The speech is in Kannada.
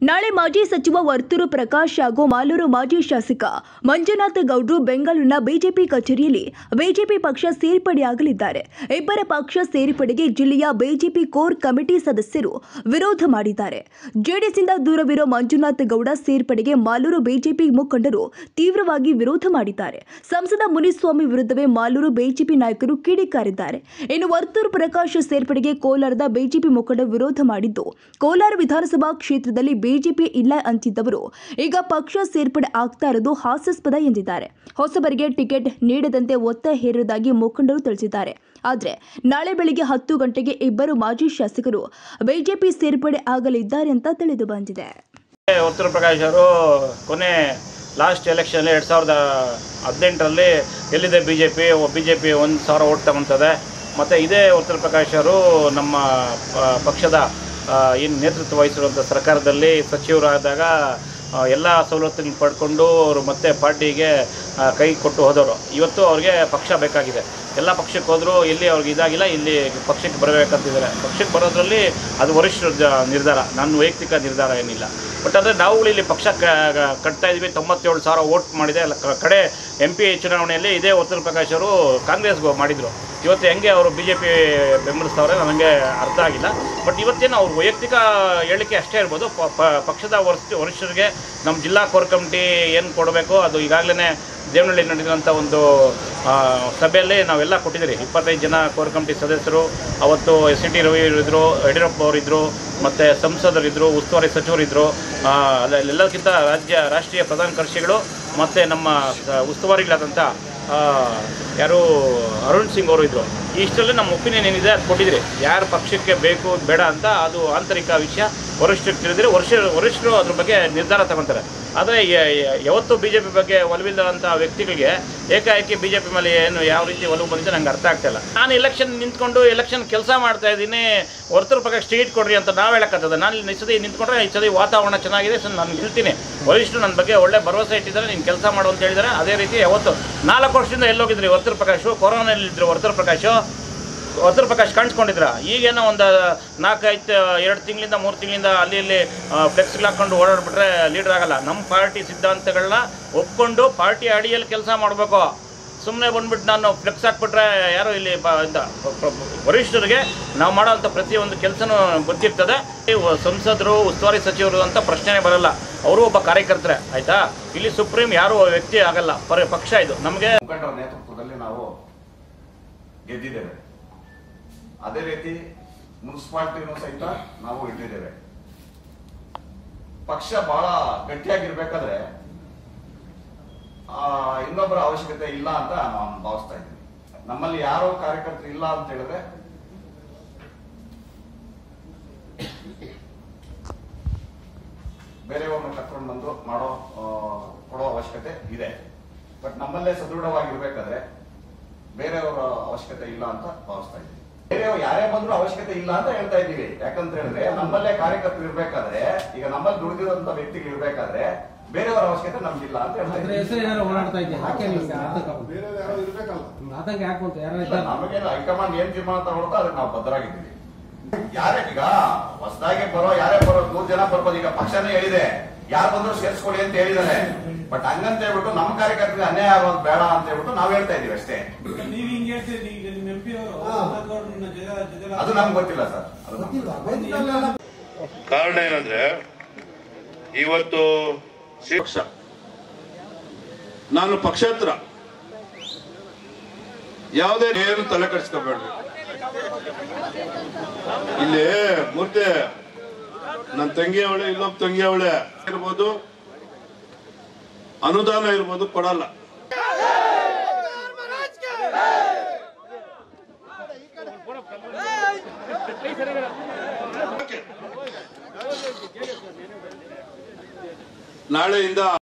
ನಾಳೆ ಮಾಜಿ ಸಚಿವ ವರ್ತೂರು ಪ್ರಕಾಶ್ ಹಾಗೂ ಮಾಲೂರು ಮಾಜಿ ಶಾಸಕ ಮಂಜುನಾಥ ಗೌಡ್ರು ಬೆಂಗಳೂರಿನ ಬಿಜೆಪಿ ಕಚೇರಿಯಲ್ಲಿ ಬಿಜೆಪಿ ಪಕ್ಷ ಸೇರ್ಪಡೆಯಾಗಲಿದ್ದಾರೆ ಇಬ್ಬರ ಪಕ್ಷ ಸೇರ್ಪಡೆಗೆ ಜಿಲ್ಲೆಯ ಬಿಜೆಪಿ ಕೋರ್ ಕಮಿಟಿ ಸದಸ್ಯರು ವಿರೋಧ ಮಾಡಿದ್ದಾರೆ ಜೆಡಿಎಸ್ನಿಂದ ದೂರವಿರೋ ಮಂಜುನಾಥ ಗೌಡ ಸೇರ್ಪಡೆಗೆ ಮಾಲೂರು ಬಿಜೆಪಿ ಮುಖಂಡರು ತೀವ್ರವಾಗಿ ವಿರೋಧ ಮಾಡಿದ್ದಾರೆ ಸಂಸದ ಮುನಿಸ್ವಾಮಿ ವಿರುದ್ಧವೇ ಮಾಲೂರು ಬಿಜೆಪಿ ನಾಯಕರು ಕಿಡಿಕಾರಿದ್ದಾರೆ ಇನ್ನು ವರ್ತೂರು ಪ್ರಕಾಶ್ ಸೇರ್ಪಡೆಗೆ ಕೋಲಾರದ ಬಿಜೆಪಿ ಮುಖಂಡ ವಿರೋಧ ಮಾಡಿದ್ದು ಕೋಲಾರ ವಿಧಾನಸಭಾ ಕ್ಷೇತ್ರದಲ್ಲಿ ಬಿಜೆಪಿ ಇಲ್ಲ ಅಂತಿದ್ದವರು ಈಗ ಪಕ್ಷ ಸೇರ್ಪಡೆ ಆಗ್ತಾ ಇರೋದು ಹಾಸ್ಯಾಸ್ಪದ ಎಂದಿದ್ದಾರೆ ಹೊಸಬರಿಗೆ ಟಿಕೆಟ್ ನೀಡದಂತೆ ಒತ್ತಾಯ ಹೇರಿರುವುದಾಗಿ ಮುಖಂಡರು ತಿಳಿಸಿದ್ದಾರೆ ಆದರೆ ನಾಳೆ ಬೆಳಿಗ್ಗೆ ಹತ್ತು ಗಂಟೆಗೆ ಇಬ್ಬರು ಮಾಜಿ ಶಾಸಕರು ಬಿಜೆಪಿ ಸೇರ್ಪಡೆ ಆಗಲಿದ್ದಾರೆ ಅಂತ ತಿಳಿದು ಬಂದಿದೆ ಉತ್ತರ ಪ್ರಕಾಶ್ ಅವರು ಕೊನೆ ಲಾಸ್ಟ್ ಎಲೆಕ್ಷನ್ ಎರಡು ಸಾವಿರದ ಹದಿನೆಂಟರಲ್ಲಿ ಎಲ್ಲಿದೆ B J P B J P ಒಂದು ಸಾವಿರ ಓಟ್ ತಗೊತದೆ ಮತ್ತು ಇದೇ ಉತ್ತರ ಪ್ರಕಾಶ್ ಅವರು ನಮ್ಮ ಆ, ಪಕ್ಷದ ಏನು ನೇತೃತ್ವ ವಹಿಸಿರುವಂಥ ಸರ್ಕಾರದಲ್ಲಿ ಸಚಿವರಾದಾಗ ಎಲ್ಲ ಸವಲತ್ತನ್ನು ಪಡ್ಕೊಂಡು ಅವರು ಮತ್ತೆ ಪಾರ್ಟಿಗೆ ಆ, ಕೈ ಕೊಟ್ಟು ಹೋದವರು ಇವತ್ತು ಅವ್ರಿಗೆ ಪಕ್ಷ ಬೇಕಾಗಿದೆ ಎಲ್ಲ ಪಕ್ಷಕ್ಕೆ ಹೋದರೂ ಇಲ್ಲಿ ಅವ್ರಿಗೆ ಇದಾಗಿಲ್ಲ ಇಲ್ಲಿ ಪಕ್ಷಕ್ಕೆ ಬರಬೇಕಂತಿದ್ದಾರೆ ಪಕ್ಷಕ್ಕೆ ಬರೋದ್ರಲ್ಲಿ ಅದು ವರಿಷ್ಠರ ಜ- ನಿರ್ಧಾರ ನನ್ನ ವೈಯಕ್ತಿಕ ನಿರ್ಧಾರ ಏನಿಲ್ಲ ಬಟ್ ಅಂದರೆ ನಾವುಗಳು ಇಲ್ಲಿ ಪಕ್ಷ ಕ- ಕ- ಕಟ್ತಾ ಇದ್ವಿ ತೊಂಬತ್ತೇಳು ಸಾವಿರ ವೋಟ್ ಮಾಡಿದೆ ಅಲ್ಲ ಕ- ಕಡೆ ಎಂ ಪಿ ಚುನಾವಣೆಯಲ್ಲಿ ಇದೇ ಉತ್ತರ ಪ್ರಕಾಶ್ ಅವರು ಕಾಂಗ್ರೆಸ್ಗೆ ಮಾಡಿದರು ಇವತ್ತು ಹೆಂಗೆ ಅವರು ಬಿ ಜೆ ಪಿ ಬೆಂಬಲಿಸ್ತವ್ರೆ ನನಗೆ ಅರ್ಥ ಆಗಿಲ್ಲ ಬಟ್ ಇವತ್ತೇನು ಅವ್ರ ವೈಯಕ್ತಿಕ ಹೇಳಿಕೆ ಅಷ್ಟೇ ಇರ್ಬೋದು ಪ- ಪ- ಪಕ್ಷದ ವರಿಷ್ಠ ವರಿಷ್ಠರಿಗೆ ನಮ್ಮ ಜಿಲ್ಲಾ ಕೋರ್ ಕಮಿಟಿ ಏನು ಕೊಡಬೇಕು ಅದು ಈಗಾಗಲೇ ದೇವನಹಳ್ಳಿ ನಡೆದಂಥ ಒಂದು ಆ, ಸಭೆಯಲ್ಲಿ ನಾವೆಲ್ಲ ಕೊಟ್ಟಿದ್ದೀರಿ ಇಪ್ಪತ್ತೈದು ಜನ ಕೋರ್ ಕಮಿಟಿ ಸದಸ್ಯರು ಅವತ್ತು ಎಸ್ ಸಿ ಟಿ ರವಿ ಇದ್ದರು ಯಡಿಯೂರಪ್ಪ ಅವರಿದ್ದರು ಮತ್ತು ಸಂಸದರಿದ್ದರು ಉಸ್ತುವಾರಿ ಸಚಿವರಿದ್ದರು ಅಲ್ಲೆಲ್ಲಕ್ಕಿಂತ ರಾಜ್ಯ ರಾಷ್ಟ್ರೀಯ ಪ್ರಧಾನ ಕಾರ್ಯದರ್ಶಿಗಳು ಮತ್ತು ನಮ್ಮ ಸ- ಉಸ್ತುವಾರಿಗಳಾದಂಥ ಆ, ಯಾರು ಅರುಣ್ ಸಿಂಗ್ ಅವರು ಇದ್ದರು ಇಷ್ಟರಲ್ಲಿ ನಮ್ಮ ಒಪಿನಿಯನ್ ಏನಿದೆ ಅದು ಕೊಟ್ಟಿದ್ದೀರಿ ಯಾರು ಪಕ್ಷಕ್ಕೆ ಬೇಕು ಬೇಡ ಅಂತ ಅದು ಆಂತರಿಕ ವಿಷಯ ವರಿಷ್ಠರಿಗೆ ತಿಳಿದ್ರೆ ವರ್ಷ ವರಿಷ್ಠರು ಅದ್ರ ಬಗ್ಗೆ ನಿರ್ಧಾರ ತಗೊತಾರೆ ಆದರೆ ಯಾವತ್ತೂ ಬಿ ಜೆ ಪಿ ಬಗ್ಗೆ ಒಲವಿಲ್ಲದಂಥ ವ್ಯಕ್ತಿಗಳಿಗೆ ಏಕಾಏಕಿ ಬಿ ಜೆ ಪಿ ಮೇಲೆ ಏನು ಯಾವ ರೀತಿ ಒಲವು ಬಂದಿದೆ ನಂಗೆ ಅರ್ಥ ಆಗ್ತಾ ಇಲ್ಲ ನಾನು ಎಲೆಕ್ಷನ್ ನಿಂತ್ಕೊಂಡು ಎಲೆಕ್ಷನ್ ಕೆಲಸ ಮಾಡ್ತಾ ಇದ್ದೀನಿ ಹೊರತರ ಪ್ರಕಾಶ್ ಟಿಕೆಟ್ ಕೊಡ್ರಿ ಅಂತ ನಾವು ಹೇಳಕ್ಕತ್ತದ ನಾನು ಇಲ್ಲಿ ಈ ಸತಿ ನಿಂತ್ಕೊಂಡ್ರೆ ಈ ಸತಿ ವಾತಾವರಣ ಚೆನ್ನಾಗಿದೆ ಸೊ ನಾನು ನಿಲ್ತೀನಿ ವರಿಷ್ಠರು ನನ್ನ ಬಗ್ಗೆ ಒಳ್ಳೆ ಭರವಸೆ ಇಟ್ಟಿದ್ದಾರೆ ನೀನು ಕೆಲಸ ಮಾಡು ಅಂತ ಹೇಳಿದ್ದಾರೆ ಅದೇ ರೀತಿ ಯಾವತ್ತು ನಾಲ್ಕು ವರ್ಷದಿಂದ ಎಲ್ಲೋಗಿದ್ರಿ ವರ್ತೂರ್ ಪ್ರಕಾಶ್ ಕೊರೋನಾದಲ್ಲಿದ್ದರು ವರ್ತೂರ್ ಪ್ರಕಾಶ್ ವರ್ತೂರ್ ಪ್ರಕಾಶ್ ಕಾಣಿಸ್ಕೊಂಡಿದ್ರ ಈಗೇನೋ ಒಂದು ನಾಲ್ಕೈದು ಎರಡು ತಿಂಗಳಿಂದ ಮೂರು ತಿಂಗಳಿಂದ ಅಲ್ಲಿ ಇಲ್ಲಿ ಫ್ಲೆಕ್ಸ್ಗಳು ಹಾಕ್ಕೊಂಡು ಓಡಾಡ್ಬಿಟ್ರೆ ಲೀಡರ್ ಆಗಲ್ಲ ನಮ್ಮ ಪಾರ್ಟಿ ಸಿದ್ಧಾಂತಗಳನ್ನ ಒಪ್ಕೊಂಡು ಪಾರ್ಟಿ ಅಡಿಯಲ್ಲಿ ಕೆಲಸ ಮಾಡಬೇಕು ಸುಮ್ಮನೆ ಬಂದ್ಬಿಟ್ಟು ನಾನು ಫ್ಲೆಕ್ಸ್ ಹಾಕ್ಬಿಟ್ರೆ ಯಾರು ಇಲ್ಲಿ ಬ ಇಂದ ಪ- ಪ- ವರಿಷ್ಠರಿಗೆ ನಾವು ಮಾಡೋವಂಥ ಪ್ರತಿಯೊಂದು ಕೆಲಸನೂ ಗೊತ್ತಿರ್ತದೆ ಇವು ಸಂಸದರು ಉಸ್ತುವಾರಿ ಸಚಿವರು ಅಂತ ಪ್ರಶ್ನೆನೇ ಬರಲ್ಲ ಅವರು ಒಬ್ಬ ಕಾರ್ಯಕರ್ತರೆ ಆಯ್ತಾ ಇಲ್ಲಿ ಸುಪ್ರೀಂ ಯಾರು ವ್ಯಕ್ತಿ ಆಗಲ್ಲ ಪರ ಪಕ್ಷ ಇದು ನಮಗೆ ಮುಖಂಡರ ನೇತೃತ್ವದಲ್ಲಿ ನಾವು ಗೆದ್ದಿದ್ದೇವೆ ಅದೇ ರೀತಿ ಮುನ್ಸಿಪಾಲಿಟಿನೂ ಸಹಿತ ನಾವು ಇಟ್ಟಿದ್ದೇವೆ ಪಕ್ಷ ಬಹಳ ಗಟ್ಟಿಯಾಗಿರ್ಬೇಕಾದ್ರೆ ಆ, ಇನ್ನೊಬ್ಬರ ಅವಶ್ಯಕತೆ ಇಲ್ಲ ಅಂತ ನಾನು ಭಾವಿಸ್ತಾ ಇದ್ದೀನಿ ನಮ್ಮಲ್ಲಿ ಯಾರೋ ಕಾರ್ಯಕರ್ತರು ಇಲ್ಲ ಅಂತ ಹೇಳಿದ್ರೆ ಬೇರೆಯವ್ರನ್ನ ಕರ್ಕೊಂಡು ಬಂದು ಮಾಡೋ ಆ, ಕೊಡೋ ಅವಶ್ಯಕತೆ ಇದೆ ಬಟ್ ನಮ್ಮಲ್ಲೇ ಸದೃಢವಾಗಿರ್ಬೇಕಾದ್ರೆ ಬೇರೆಯವರ ಅವಶ್ಯಕತೆ ಇಲ್ಲ ಅಂತ ಭಾವಿಸ್ತಾ ಇದ್ದೀವಿ ಬೇರೆಯವ್ರು ಯಾರೇ ಬಂದ್ರು ಅವಶ್ಯಕತೆ ಇಲ್ಲ ಅಂತ ಹೇಳ್ತಾ ಇದ್ದೀವಿ ಯಾಕಂತ ಹೇಳಿದ್ರೆ ನಮ್ಮಲ್ಲೇ ಕಾರ್ಯಕರ್ತರು ಇರ್ಬೇಕಾದ್ರೆ ಈಗ ನಮ್ಮಲ್ಲಿ ದುಡಿದಿರುವಂತ ವ್ಯಕ್ತಿಗಳು ಇರ್ಬೇಕಾದ್ರೆ ಬೇರೆಯವರ ಅವಶ್ಯಕತೆ ನಮ್ಗಿಲ್ಲ ಅಂತ ಹೇಳ್ತಾ ಅದ್ರ ಇದ್ದೀವಿ ಹೆಸರು ಏನಾರು ಓಡಾಡ್ತಾ ಇದ್ದೆ ಯಾಕೆ ನಿಮ್ಗೆ ಆತಂಕ ಬೇರೆ ಯಾರೋ ಇರ್ಬೇಕಲ್ಲ ನಿಮ್ಗೆ ಆತಂಕ ಯಾಕೆ ಬಂತು ಯಾರು ಇಲ್ಲ, ಇದ್ದಾರೆ ನಮಗೇನು ಹೈಕಮಾಂಡ್ ಏನ್ ತೀರ್ಮಾನ ತಗೊಳ್ತಾ ಅದಕ್ಕೆ ನಾವು ಬದ್ಧರಾಗಿದ್ದೀವಿ ಯಾರೇ ಈಗ ಹೊಸದಾಗಿ ಬರೋ ಯಾರೇ ಬರೋ ನೂರ್ ಜನ ಬರ್ಬೋದು ಈಗ ಪಕ್ಷನೇ ಹೇಳಿದೆ ಯಾರು ಬಂದ್ರು ಸೇರ್ಸ್ಕೊಳ್ಳಿ ಅಂತ ಹೇಳಿದಾನೆ ಬಟ್ ಹಂಗಂತ ಹೇಳ್ಬಿಟ್ಟು ನಮ್ಮ ಕಾರ್ಯಕರ್ತರಿಗೆ ಅನ್ಯಾಯ ಆಗೋದು ಬೇಡ ಅಂತ ಹೇಳ್ಬಿಟ್ಟು ನಾವ್ ಹೇಳ್ತಾ ಇದೀವಿ ಅಷ್ಟೇ ನೀವ್ ಹಿಂಗ್ ಹೇಳ್ತೀರಿ ಈಗ ನಿಮ್ ಎಂ ಪಿ ಹಾ. ಅವರು ಅದು ನಮ್ಗೆ ಗೊತ್ತಿಲ್ಲ ಸರ್ ಅದು ನಮ್ಗೆ ಗೊತ್ತಿಲ್ಲ ವೇದಿಕೆಯಲ್ಲೆಲ್ಲ ಕಾರಣ ಏನಂದ್ರೆ ಇವತ್ತು ಸಿ- ಪಕ್ಷ ನಾನು ಪಕ್ಷೇತರ ಯಾವುದೇ ಏನು ತಲೆ ಕೆಡಿಸ್ಕೋಬೇಡ್ರಿ ಇಲ್ಲಿ ಮೂರ್ತಿ ನನ್ನ ತಂಗಿ ಅವಳೆ ಇಲ್ಲೊಬ್ಬ ತಂಗಿ ಅವಳೆ ಇರ್ಬೋದು ಅನುದಾನ ಇರ್ಬೋದು ಕೊಡಲ್ಲ ನಾಳೆಯಿಂದ